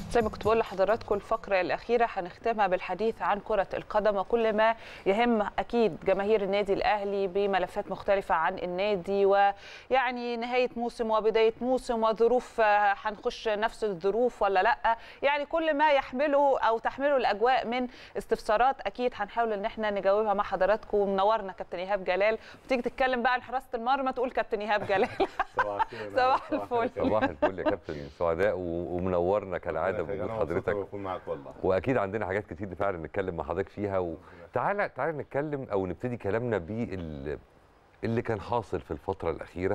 زي ما كنت بقول لحضراتكم الفقرة الأخيرة هنختمها بالحديث عن كرة القدم وكل ما يهم أكيد جماهير النادي الأهلي بملفات مختلفة عن النادي ويعني نهاية موسم وبداية موسم وظروف آه، هنخش نفس الظروف ولا لأ يعني كل ما يحمله أو تحمله الأجواء من استفسارات أكيد هنحاول إن احنا نجاوبها مع حضراتكم ومنورنا كابتن إيهاب جلال وتيجي تتكلم بقى عن حراسة المرمى تقول كابتن إيهاب جلال صباح الخير صباح الفل. صباح الفل يا كابتن سعداء و- ومنورنا كالعاده أنا بوجود مبسوط حضرتك بكون معاك والله واكيد عندنا حاجات كتير فعلا نتكلم مع حضرتك فيها وتعالى تعالى نتكلم او نبتدي كلامنا بال اللي كان حاصل في الفتره الاخيره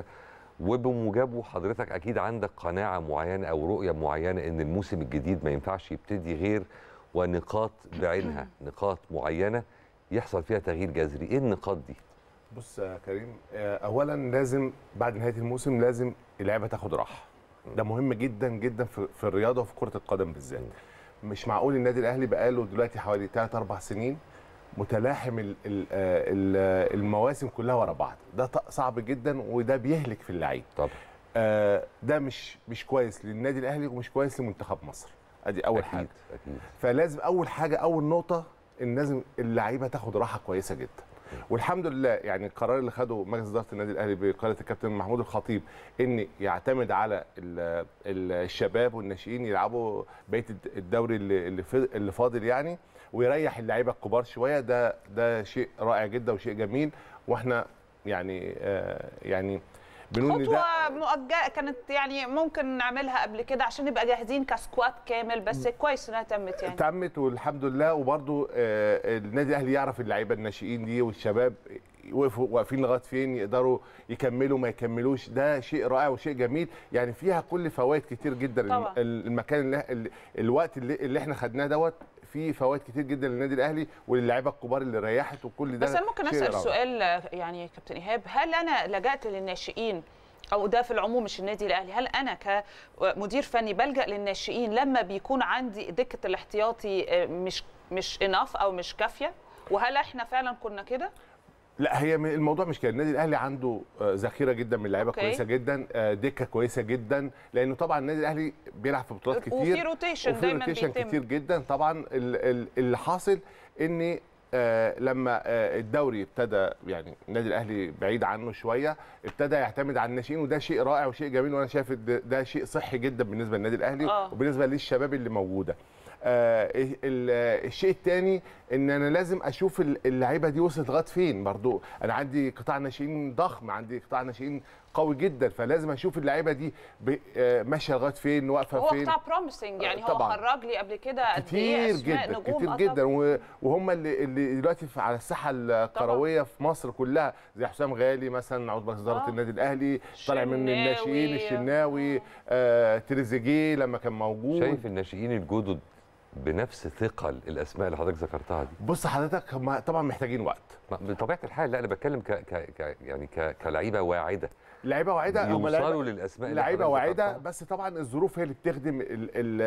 وبموجبه حضرتك اكيد عندك قناعه معينه او رؤيه معينه ان الموسم الجديد ما ينفعش يبتدي غير ونقاط بعينها نقاط معينه يحصل فيها تغيير جذري ايه النقاط دي بص يا كريم آه، اولا لازم بعد نهايه الموسم لازم اللعيبه تاخد راحه ده مهم جدا جدا في, في الرياضه وفي كره القدم بالذات مش معقول النادي الاهلي بقاله دلوقتي حوالي 3 4 سنين متلاحم ال- ال- آه، ال- المواسم كلها ورا بعض ده ط- صعب جدا وده بيهلك في اللعيب طبعا آه، ده مش مش كويس للنادي الاهلي ومش كويس لمنتخب مصر ادي اول اكيد حاجه اكيد فلازم اول حاجه اول نقطه ان لازم اللعيبه تاخد راحه كويسه جدا والحمد لله يعني القرار اللي خده مجلس اداره النادي الاهلي بقياده الكابتن محمود الخطيب ان يعتمد على ال- ال- الشباب والناشئين يلعبوا بقيه الد- الدوري اللي اللي فا- اللي فاضل يعني ويريح اللعيبه الكبار شويه ده ده شيء رائع جدا وشيء جميل واحنا يعني آه يعني بنقول إن ده خطوة مؤجلة كانت يعني ممكن نعملها قبل كده عشان نبقى جاهزين كسكواد كامل بس كويس انها تمت يعني تمت والحمد لله وبرضو آه، النادي الاهلي يعرف اللعيبه الناشئين دي والشباب وقفوا واقفين لغايه فين يقدروا يكملوا ما يكملوش ده شيء رائع وشيء جميل يعني فيها كل فوائد كتير جدا طبعا. ال- المكان اللي ال- الوقت اللي, اللي احنا خدناه دوت فيه فوائد كتير جدا للنادي الاهلي وللعيبه الكبار اللي ريحت وكل ده بس انا ممكن شيء اسال روعة. سؤال آه، يعني يا كابتن ايهاب هل انا لجأت للناشئين او ده في العموم مش النادي الاهلي هل انا كمدير فني بلجأ للناشئين لما بيكون عندي دكه الاحتياطي آه، مش مش اناف او مش كافيه وهل احنا فعلا كنا كده لا هي م- الموضوع مش كده النادي الاهلي عنده آه، ذخيره جدا من اللعيبه أوكي. كويسه جدا آه، دكه كويسه جدا لانه طبعا النادي الاهلي بيلعب في بطولات كتير وفي روتيشن وفي دايما روتيشن بيتم كتير جدا طبعا ال- ال- اللي حاصل ان آه، لما آه، الدوري ابتدى يعني النادي الاهلي بعيد عنه شويه ابتدى يعتمد على الناشئين وده شيء رائع وشيء جميل وانا شايف ده, ده شيء صحي جدا بالنسبه للنادي الاهلي آه. وبالنسبه للشباب اللي موجوده آه، ال- ال- الشيء الثاني ان انا لازم اشوف ال- اللعيبه دي وصلت لغايه فين برضو انا عندي قطاع ناشئين ضخم عندي قطاع ناشئين قوي جدا فلازم اشوف اللعيبه دي ب- آه، ماشيه لغايه فين واقفه هو فين قطاع بروميسنج يعني هو طبعاً. خرج لي قبل كده قد كتير ايه اسماء جدا نجوم كتير آه جدا طبعاً. و- وهم اللي اللي دلوقتي في- على الساحه الكرويه في مصر كلها زي حسام غالي مثلا عضو مجلس اداره آه. النادي الاهلي طالع من الشناوي. الناشئين الشناوي آه تريزيجيه لما كان موجود شايف الناشئين الجدد بنفس ثقل الاسماء اللي حضرتك ذكرتها دي بص حضرتك هم طبعا محتاجين وقت ما- بطبيعه الحال لا انا بتكلم ك... ك... ك... يعني ك... كلعيبه واعده لعيبه واعده هم يوصلوا للاسماء اللي لعيبه حضرتك واعده ذكرتها. بس طبعا الظروف هي اللي بتخدم ال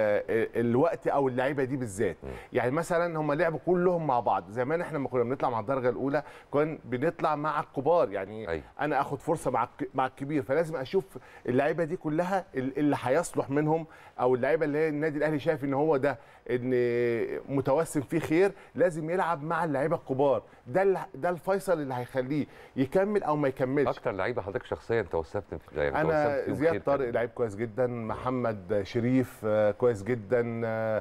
ال الوقت او اللعيبه دي بالذات يعني مثلا هم لعبوا كلهم مع بعض زمان احنا لما كنا بنطلع مع الدرجه الاولى كنا بنطلع مع الكبار يعني أيوة. انا اخد فرصه مع الك- مع الكبير فلازم اشوف اللعيبه دي كلها ال- اللي هيصلح منهم او اللعيبه اللي هي النادي الاهلي شايف ان هو ده ان متوسم فيه خير لازم يلعب مع اللعيبه الكبار ده ال- ده الفيصل اللي هيخليه يكمل او ما يكملش اكتر لعيبه حضرتك شخصيا توسمت في يعني انا توسمت فيهم زياد خير طارق كان. لعيب كويس جدا محمد شريف آه، كويس جدا آه،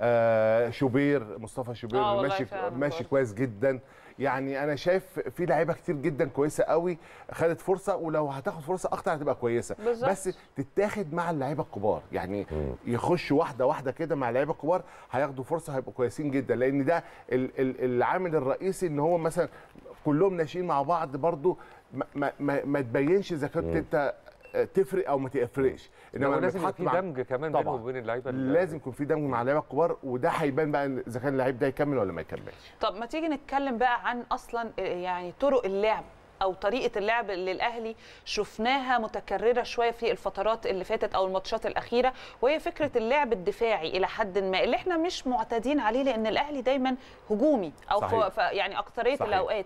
آه، شوبير مصطفى شوبير آه والله ماشي فعلا ماشي برضه. كويس جدا يعني انا شايف في لعيبه كتير جدا كويسه قوي خدت فرصه ولو هتاخد فرصه اكتر هتبقى كويسه بالظبط. بس تتاخد مع اللعيبه الكبار يعني مم. يخشوا واحده واحده كده مع اللعيبه الكبار هياخدوا فرصه هيبقوا كويسين جدا لان ده ال- ال- العامل الرئيسي ان هو مثلا كلهم ناشئين مع بعض برضو ما, ما, ما, ما تبينش اذا كنت مم. انت تفرق او ما تفرقش انما لما لازم يبقى بتحط في مع- دمج كمان طبعاً. بينهم وبين اللعيبه ال- لازم يكون في دمج مع اللعيبه الكبار وده هيبان بقى إن اذا كان اللعيب ده يكمل ولا ما يكملش طب ما تيجي نتكلم بقى عن اصلا يعني طرق اللعب او طريقه اللعب للاهلي شفناها متكرره شويه في الفترات اللي فاتت او الماتشات الاخيره وهي فكره اللعب الدفاعي الى حد ما اللي احنا مش معتادين عليه لان الاهلي دايما هجومي او صحيح. ف... يعني اكتريه صحيح. الاوقات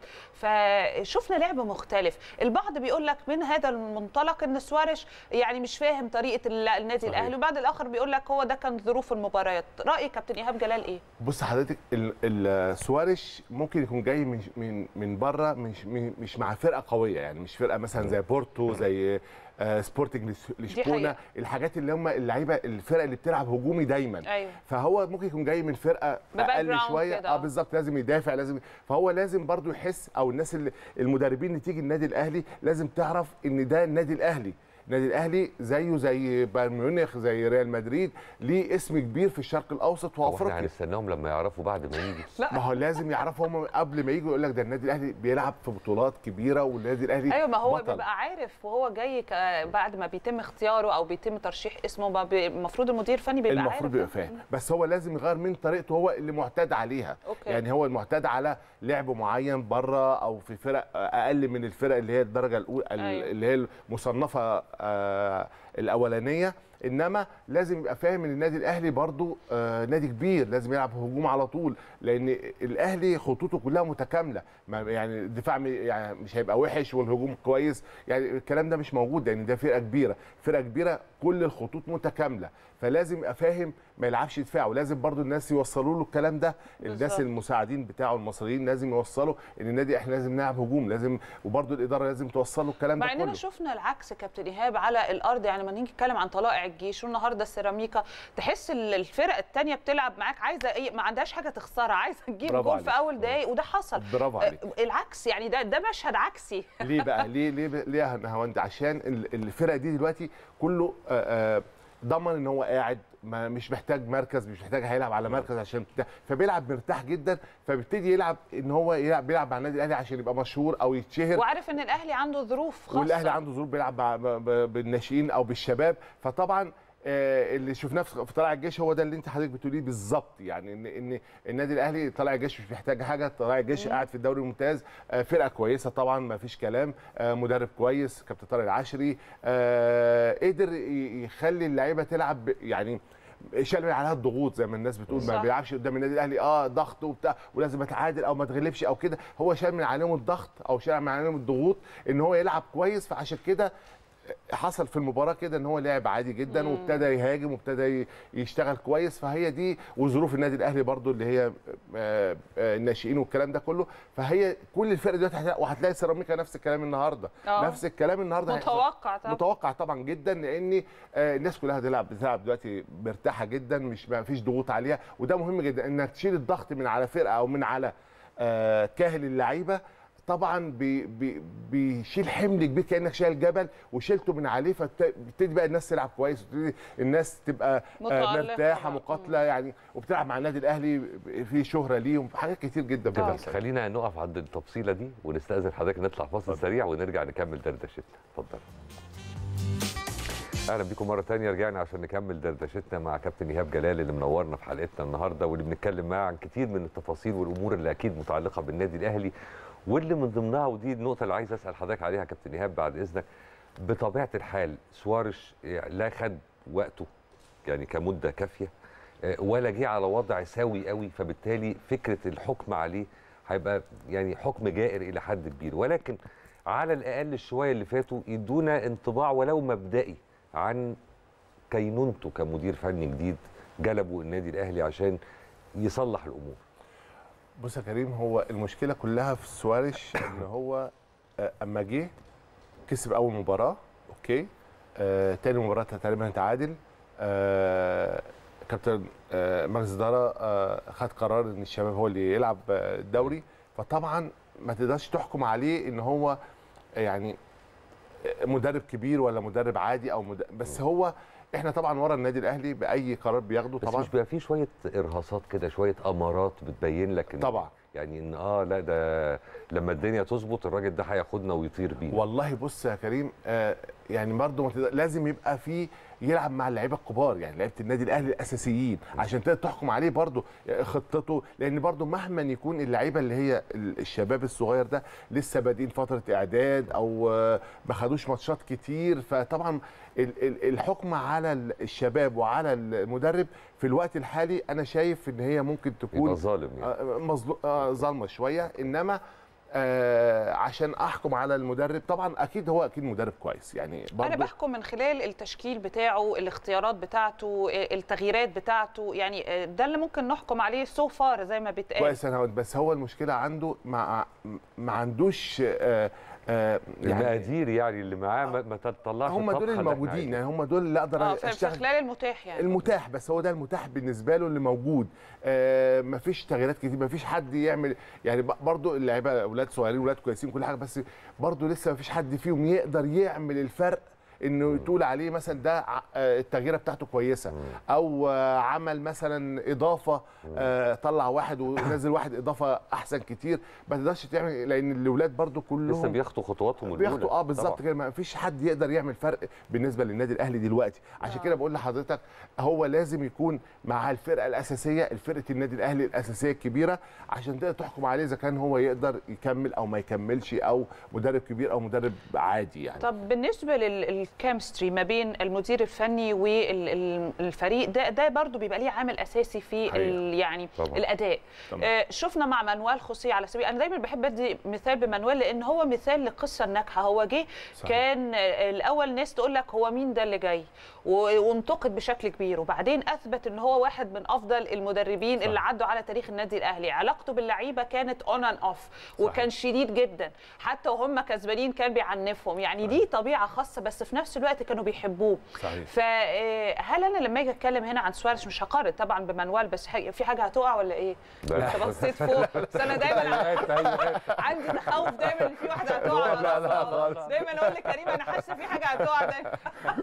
فشفنا لعب مختلف البعض بيقول لك من هذا المنطلق ان سوارش يعني مش فاهم طريقه ال- النادي صحيح. الاهلي وبعد الاخر بيقول لك هو ده كان ظروف المباريات راي كابتن ايهاب جلال ايه بص حضرتك ال- ال- سواريش ممكن يكون جاي من من من بره مش من- مش مع فرقه قويه يعني مش فرقه مثلا زي بورتو زي آه، سبورتنج لس- لشبونه حقيقة. الحاجات اللي هم اللعيبه الفرق اللي بتلعب هجومي دايما ايوه فهو ممكن يكون جاي من فرقه بباك اقل جراوند شويه كده، اه آه. بالظبط لازم يدافع لازم فهو لازم برضو يحس او الناس اللي المدربين اللي تيجي النادي الاهلي لازم تعرف ان ده النادي الاهلي النادي الاهلي زيه زي بايرن ميونخ زي ريال مدريد ليه اسم كبير في الشرق الاوسط هو احنا وافريقيا هنستناهم لما يعرفوا بعد ما يجي لا ما هو لازم يعرفوا هم قبل ما يجوا يقول لك ده النادي الاهلي بيلعب في بطولات كبيره والنادي الاهلي ايوه ما هو بطل. بيبقى عارف وهو جاي ك- بعد ما بيتم اختياره او بيتم ترشيح اسمه ما بي- المفروض المدير الفني بيبقى عارف المفروض بيبقى فاهم بس هو لازم يغير من طريقته هو اللي معتاد عليها أوكي. يعني هو المعتاد على لعب معين بره او في فرق اقل من الفرق اللي هي الدرجه الاولى أيوة. اللي هي المصنفه آه، الاولانيه انما لازم يبقى فاهم ان النادي الاهلي برضو آه، نادي كبير لازم يلعب هجوم على طول لان الاهلي خطوطه كلها متكامله ما يعني الدفاع م- يعني مش هيبقى وحش والهجوم كويس يعني الكلام ده مش موجود لان ده فرقه كبيره فرقه كبيره كل الخطوط متكامله فلازم يبقى فاهم ما يلعبش دفاع ولازم برضو الناس يوصلوا له الكلام ده الناس بالظبط. المساعدين بتاعه المصريين لازم يوصلوا ان النادي احنا لازم نلعب هجوم لازم وبرضو الاداره لازم توصل له الكلام ده مع اننا كله شفنا العكس كابتن ايهاب على الارض يعني لما نيجي نتكلم عن طلائع الجيش والنهارده السيراميكا تحس ال- الفرق الثانيه بتلعب معاك عايزه ايه ما عندهاش حاجه تخسرها عايزه تجيب برافو جول في عليك. اول دقايق وده حصل برافو عليك آه، العكس يعني ده ده مشهد عكسي ليه بقى ليه ليه ليه يا نهاوند عشان ال- الفرقه دي دلوقتي كله آه، آه، ضمن ان هو قاعد ما مش محتاج مركز مش محتاج هيلعب على مركز عشان بتاع فبيلعب مرتاح جدا فبيبتدي يلعب ان هو يلعب بيلعب مع النادي الاهلي عشان يبقى مشهور او يتشهر وعارف ان الاهلي عنده ظروف خاصه والاهلي عنده ظروف بيلعب مع- ب- ب- بالناشئين او بالشباب فطبعا آه، اللي شفناه في في طلائع الجيش هو ده اللي انت حضرتك بتقوليه بالظبط يعني ان ان النادي الاهلي طلائع الجيش مش محتاج حاجه طلائع الجيش قاعد في الدوري الممتاز آه، فرقه كويسه طبعا ما فيش كلام آه، مدرب كويس كابتن طارق العشري آه، قدر ي- يخلي اللعيبه تلعب ب- يعني شال من عليها الضغوط زي ما الناس بتقول ما صح. بيلعبش قدام النادي الاهلي اه ضغط وبتاع ولازم اتعادل او ما تغلبش او كده هو شال من عليهم الضغط او شال من عليهم الضغوط ان هو يلعب كويس فعشان كده حصل في المباراه كده ان هو لعب عادي جدا وابتدى يهاجم وابتدى ي- يشتغل كويس فهي دي وظروف النادي الاهلي برضو اللي هي آه، آه، الناشئين والكلام ده كله فهي كل الفرق دلوقتي هتلاقي- وهتلاقي سيراميكا نفس الكلام النهارده آه. نفس الكلام النهارده هيحصل. متوقع طبعا متوقع طبعا جدا لان آه، الناس كلها هتلعب بتلعب دلوقتي مرتاحه جدا مش ما فيش ضغوط عليها وده مهم جدا انك تشيل الضغط من على فرقه او من على آه، كاهل اللعيبه طبعا بي بي بيشيل حمل كبير كانك شايل جبل وشيلته من عليه فبتبتدي بقى الناس تلعب كويس وتبتدي الناس تبقى آه، متألقة مرتاحه بقى. مقاتله يعني وبتلعب مع النادي الاهلي في شهره ليهم حاجات كتير جدا آه. بتحصل خلينا نقف عند التفصيله دي ونستاذن حضرتك نطلع فاصل اتفضل. سريع ونرجع نكمل دردشتنا اتفضل اهلا بيكم مره تانية رجعنا عشان نكمل دردشتنا مع كابتن ايهاب جلال اللي منورنا في حلقتنا النهارده واللي بنتكلم معاه عن كتير من التفاصيل والامور اللي اكيد متعلقه بالنادي الاهلي واللي من ضمنها ودي النقطه اللي عايز اسال حضرتك عليها كابتن ايهاب بعد اذنك بطبيعه الحال سوارش لا خد وقته يعني كمده كافيه آه، ولا جه على وضع سوي قوي فبالتالي فكره الحكم عليه هيبقى يعني حكم جائر الى حد كبير ولكن على الاقل الشويه اللي فاتوا يدونا انطباع ولو مبدئي عن كينونته كمدير فني جديد جلبوا النادي الاهلي عشان يصلح الامور بص يا كريم هو المشكله كلها في سواريش ان هو آه، اما جه كسب اول مباراه اوكي آه تاني مباراه تقريبا تعادل آه كابتن آه مجلس الاداره آه خد قرار ان الشباب هو اللي يلعب آه، الدوري فطبعا ما تقدرش تحكم عليه ان هو يعني مدرب كبير ولا مدرب عادي او مد... بس هو احنا طبعا ورا النادي الاهلي باي قرار بياخده بس طبعا مش بيبقى فيه شويه ارهاصات كده شويه امارات بتبين لك ان طبعا يعني ان اه لا ده لما الدنيا تظبط الراجل ده هياخدنا ويطير بينا والله بص يا كريم آه يعني برضه ما تقدر- لازم يبقى في يلعب مع اللعيبه الكبار يعني لعيبه النادي الاهلي الاساسيين عشان تقدر تحكم عليه برضو خطته لان برضو مهما يكون اللعيبه اللي هي الشباب الصغير ده لسه بادئين فتره اعداد او آه، ما خدوش ماتشات كتير فطبعا ال- ال- الحكم على الشباب وعلى المدرب في الوقت الحالي انا شايف ان هي ممكن يبقى تكون ظالم يعني آه، مظلو- آه، ظالمه شويه انما آه عشان احكم على المدرب طبعا اكيد هو اكيد مدرب كويس يعني انا برضو بحكم من خلال التشكيل بتاعه الاختيارات بتاعته التغييرات بتاعته يعني ده اللي ممكن نحكم عليه سو فار زي ما بيتقال كويس انا هقول- بس هو المشكله عنده ما ما عندوش آه آه يعني المقادير يعني اللي معاه ما, ما تطلعش هم الطبخة دول اللي احنا الموجودين عايزينها. يعني هم دول اللي اقدر اه في في اشتغل خلال المتاح يعني المتاح بس هو ده المتاح بالنسبه له اللي موجود آه مفيش تغييرات كتير مفيش حد يعمل يعني ب- برضو اللعيبه اولاد صغيرين اولاد كويسين كل حاجه بس برضو لسه مفيش حد فيهم يقدر يعمل الفرق انه تقول عليه مثلا ده ع- آه، التغييره بتاعته كويسه او آه، عمل مثلا اضافه آه، طلع واحد ونزل واحد اضافه احسن كتير ما تقدرش تعمل لان الاولاد برضو كلهم لسه بياخدوا خطواتهم الأولى. بياخدوا اه بالظبط طبعاً. كده ما فيش حد يقدر يعمل فرق بالنسبه للنادي الاهلي دلوقتي عشان آه. كده بقول لحضرتك هو لازم يكون مع الفرقه الاساسيه الفرقه النادي الاهلي الاساسيه الكبيره عشان تقدر تحكم عليه اذا كان هو يقدر يكمل او ما يكملش او مدرب كبير او مدرب عادي يعني طب بالنسبه للكيمستري ما بين المدير الفني والفريق ده ده برضو بيبقى ليه عامل اساسي في حقيقة. ال- يعني طبعاً. الاداء طبعاً. آه، شفنا مع مانويل خوسيه على سبيل انا دايما بحب ادي مثال بمانويل لان هو مثال للقصه الناجحه هو جه صحيح. كان آه، الاول ناس تقول لك هو مين ده اللي جاي و- وانتقد بشكل كبير وبعدين اثبت ان هو واحد من افضل المدربين صح. اللي عدوا على تاريخ النادي الاهلي علاقته باللعيبه كانت اون اند اوف وكان شديد جدا حتى وهم كسبانين كان بيعنفهم يعني دي طبيعه خاصه بس في نفس الوقت كانوا بيحبوه صحيح. فهل انا لما اجي اتكلم هنا عن سواريز مش هقارن طبعا بمانويل بس حاجة- في حاجه هتقع ولا ايه؟ لا. انت بصيت فوق بس انا دايما عندي تخوف دايما ان في واحده هتقع لا، لا، ولا لا، خالص. خالص. دايما اقول لكريم انا حاسه في حاجه هتقع دايما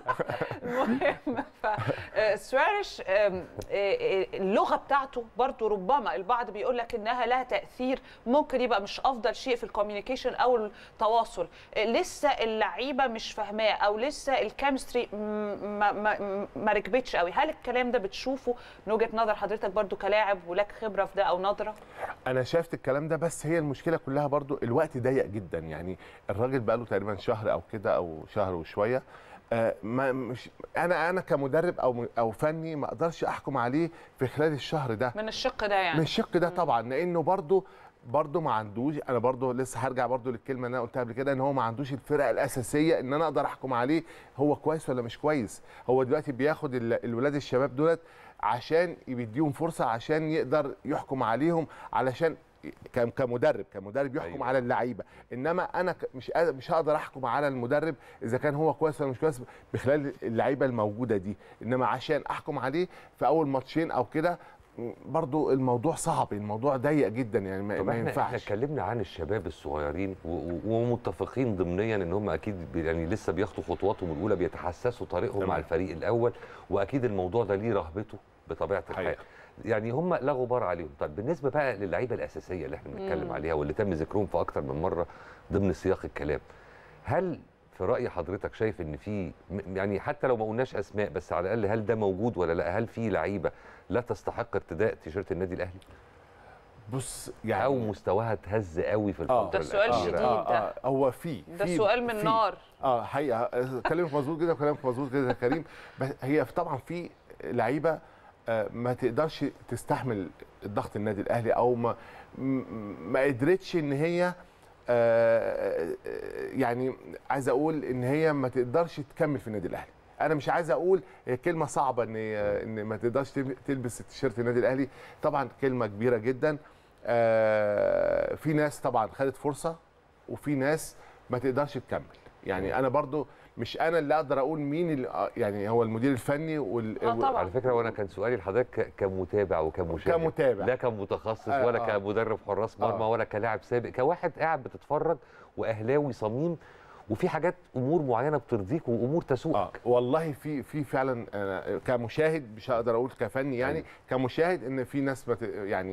المهم ف آه، سواريش آم، آه، آه، اللغه بتاعته برضو ربما البعض بيقول لك انها لها تاثير ممكن يبقى مش افضل شيء في الكوميونيكيشن او التواصل آه، لسه اللعيبه مش فاهماه او لسه الكيمستري ما ما ما ركبتش قوي هل الكلام ده بتشوفه من وجهه نظر حضرتك برضو كلاعب ولك خبره في ده او نظره انا شايفت الكلام ده بس هي المشكله كلها برضو الوقت ضيق جدا يعني الراجل بقاله تقريبا شهر او كده او شهر وشويه آه ما مش انا انا كمدرب او او فني ما اقدرش احكم عليه في خلال الشهر ده من الشق ده يعني من الشق ده طبعا لانه برضو برضو ما عندوش انا برضو لسه هرجع برضو للكلمه اللي انا قلتها قبل كده ان هو ما عندوش الفرقه الاساسيه ان انا اقدر احكم عليه هو كويس ولا مش كويس هو دلوقتي بياخد ال- الولاد الشباب دولت عشان بيديهم فرصه عشان يقدر يحكم عليهم علشان ك- كمدرب كمدرب يحكم أيوة. أيوة. على اللعيبه انما انا ك- مش قادر- مش هقدر احكم على المدرب اذا كان هو كويس ولا مش كويس بخلال اللعيبه الموجوده دي انما عشان احكم عليه في اول ماتشين او كده م، برضو الموضوع صعب الموضوع ضيق جدا يعني ما, طب ما احنا احنا ينفعش اتكلمنا عن الشباب الصغيرين و- و- ومتفقين ضمنيا ان هم اكيد بي- يعني لسه بياخدوا خطواتهم الاولى بيتحسسوا طريقهم مع تمام. الفريق الاول واكيد الموضوع ده ليه رهبته بطبيعه الحال حقيقة. يعني هم لا غبار عليهم طب بالنسبه بقى للعيبه الاساسيه اللي احنا بنتكلم مم. عليها واللي تم ذكرهم في اكتر من مره ضمن سياق الكلام هل في راي حضرتك شايف ان في م- يعني حتى لو ما قلناش اسماء بس على الاقل هل ده موجود ولا لا هل في لعيبه لا تستحق ارتداء تيشيرت النادي الاهلي بص يعني او مستواها اتهز قوي في آه. الفتره ده سؤال الأخيرة؟ شديد. آه ده. آه هو في ده في- سؤال من في- نار اه حقيقه آه، كلامك مظبوط جدا وكلامك مظبوط جدا يا كريم بس هي طبعا في لعيبه آه، ما تقدرش تستحمل الضغط النادي الاهلي او ما م- ما قدرتش ان هي آه، آه، يعني عايز اقول ان هي ما تقدرش تكمل في النادي الاهلي انا مش عايز اقول هي كلمه صعبه ان ان ما تقدرش تل- تلبس تيشيرت النادي الاهلي طبعا كلمه كبيره جدا آه، في ناس طبعا خدت فرصه وفي ناس ما تقدرش تكمل يعني انا برضو مش انا اللي اقدر اقول مين اللي آه، يعني هو المدير الفني وال آه، طبعاً. على فكره وانا كان سؤالي لحضرتك ك- كمتابع وكمشاهد كمتابع. لا كمتخصص آه، ولا آه. كمدرب حراس مرمى آه. ولا كلاعب سابق كواحد قاعد بتتفرج واهلاوي صميم وفي حاجات امور معينه بترضيك وامور تسوءك اه والله في في فعلا أنا كمشاهد مش هقدر اقول كفني يعني أيوة. كمشاهد ان في ناس بت يعني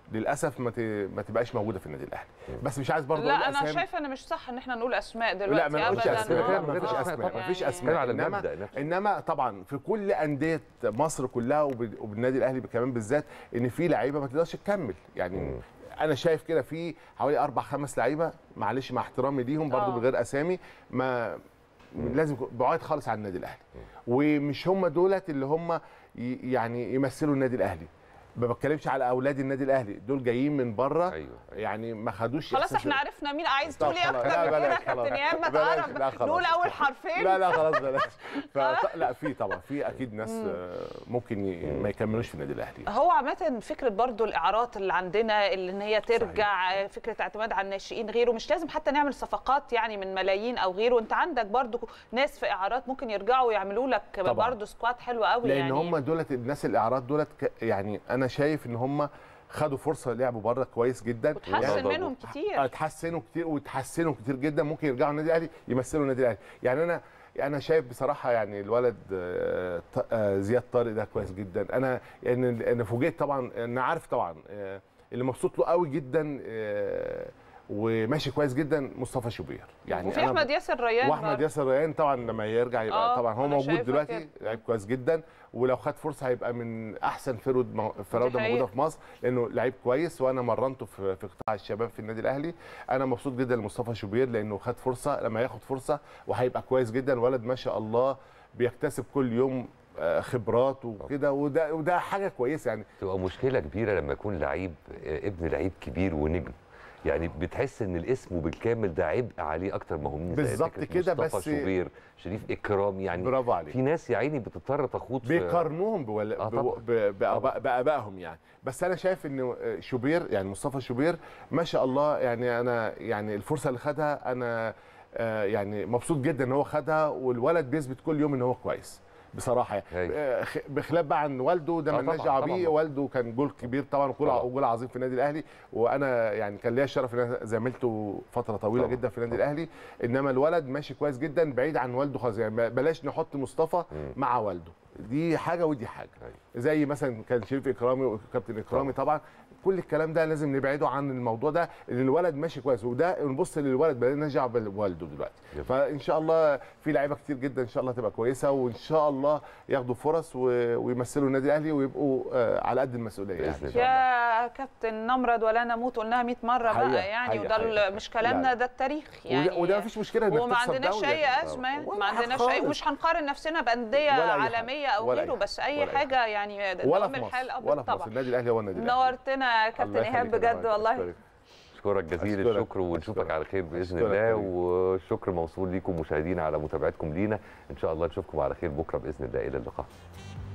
للاسف ما ت- ما تبقاش موجوده في النادي الاهلي بس مش عايز برضه لا أقول انا أسامي. شايفه ان مش صح ان احنا نقول اسماء دلوقتي لا ما نقولش ابدا اسماء كده ما كده فيش آه. اسماء ما فيش يعني- كان على اسماء المبدأ انما نفسه. انما طبعا في كل انديه مصر كلها وب- وبالنادي الاهلي كمان بالذات ان في لعيبه ما تقدرش تكمل يعني انا شايف كده في حوالي اربع خمس لعيبه معلش مع احترامي ليهم برضو آه. من غير اسامي ما لازم يكون بعاد خالص عن النادي الاهلي ومش هم دولت اللي هم ي- يعني يمثلوا النادي الاهلي ما بتكلمش على اولاد النادي الاهلي دول جايين من بره أيوة. يعني ما خدوش خلاص إحساس- احنا عرفنا مين عايز طب تقول ايه خلاص. اكتر لا من كده بلاش يا كابتن خلاص. ايهاب ما بلاش. تعرف لا خلاص. نقول اول حرفين لا لا خلاص بلاش ف- لا في طبعا في اكيد ناس آه، ممكن ي- ما يكملوش في النادي الاهلي هو عامة فكرة برضو الإعارات اللي عندنا اللي إن هي ترجع فكرة اعتماد على الناشئين غيره مش لازم حتى نعمل صفقات يعني من ملايين أو غيره أنت عندك برضو ناس في إعارات ممكن يرجعوا يعملوا لك طبعاً. برضو سكواد حلو قوي لان يعني هم دولت الناس الاعراض دولت ك- يعني انا شايف ان هم خدوا فرصه لعبوا بره كويس جدا وتحسن يعني- منهم آه، كتير اتحسنوا كتير وتحسنوا كتير جدا ممكن يرجعوا النادي الاهلي يمثلوا النادي الاهلي يعني انا انا شايف بصراحه يعني الولد آه، ط- آه، زياد طارق ده كويس جدا انا يعني انا فوجئت طبعا انا عارف طبعا آه، اللي مبسوط له قوي جدا آه، وماشي كويس جدا مصطفى شوبير يعني وفي أنا- أحمد ياسر ريان واحمد برضو. ياسر ريان طبعا لما يرجع يبقى آه، طبعا هو أنا موجود شايفة دلوقتي كده. لعيب كويس جدا ولو خد فرصه هيبقى من احسن فرود مو- فراوده حقيقة. موجوده في مصر لانه لعيب كويس وانا مرنته في في قطاع الشباب في النادي الاهلي انا مبسوط جدا لمصطفى شوبير لانه خد فرصه لما ياخد فرصه وهيبقى كويس جدا ولد ما شاء الله بيكتسب كل يوم آه، خبرات وكده وده وده حاجه كويسه يعني تبقى مشكله كبيره لما يكون لعيب آه، ابن لعيب كبير ونجم يعني بتحس ان الاسم بالكامل ده عبء عليه اكتر ما هو مين زي بالظبط فكرة كده، مصطفى بس- شوبير شريف اكرام يعني برافو عليك في ناس يا عيني بتضطر تخوض في بيقارنوهم بول... آه آه طبعاً. بآباء... بآبائهم يعني بس انا شايف ان شوبير يعني مصطفى شوبير ما شاء الله يعني انا يعني الفرصه اللي خدها انا آه يعني مبسوط جدا ان هو خدها والولد بيثبت كل يوم ان هو كويس بصراحه يعني أيوة. آه، خ- بخلاف بقى عن والده ده آه مالناش طبعاً، دعوه طبعاً. بيه والده كان جول كبير طبعا وجول طبعاً. وجول عظيم في النادي الاهلي وانا يعني كان ليا الشرف ان انا زميلته فتره طويله طبعاً. جدا في النادي الاهلي انما الولد ماشي كويس جدا بعيد عن والده خالص يعني بلاش نحط مصطفى مم. مع والده دي حاجه ودي حاجه أيوة. زي مثلا كان شريف اكرامي وكابتن اكرامي طبعا كل الكلام ده لازم نبعده عن الموضوع ده ان الولد ماشي كويس وده نبص للولد بلاش نرجع بوالده دلوقتي جميل. فان شاء الله في لعيبه كتير جدا ان شاء الله تبقى كويسه وان شاء الله ياخدوا فرص و- ويمثلوا النادي الاهلي ويبقوا آه، على قد المسؤوليه يعني بإذن إن شاء الله. يا كابتن نمرد ولا نموت قلناها 100 مرة حقيقة، بقى يعني حقيقة، وده ال- حقيقة. مش كلامنا لا. ده التاريخ يعني وده, وده مفيش مشكله انك وما تخسر عندناش دوري. اي ازمه ولا ما حاجة عندناش اي خالص. مش هنقارن نفسنا بانديه ولا أي حاجة. عالميه او ولا أي غيره حاجة. بس اي ولا أي حاجه يعني ولا دوام في الحال مصر ابدا ولا في مصر طبعا النادي الاهلي هو النادي الاهلي نورتنا يا كابتن الله ايهاب يخليك يا بجد جماعة. والله أشكرك. اشكرك جزيل أشكرك. الشكر ونشوفك أشكرك. على خير باذن أشكرك الله حبيبي. والشكر موصول ليكم مشاهدينا على متابعتكم لينا ان شاء الله نشوفكم على خير بكره باذن الله الى اللقاء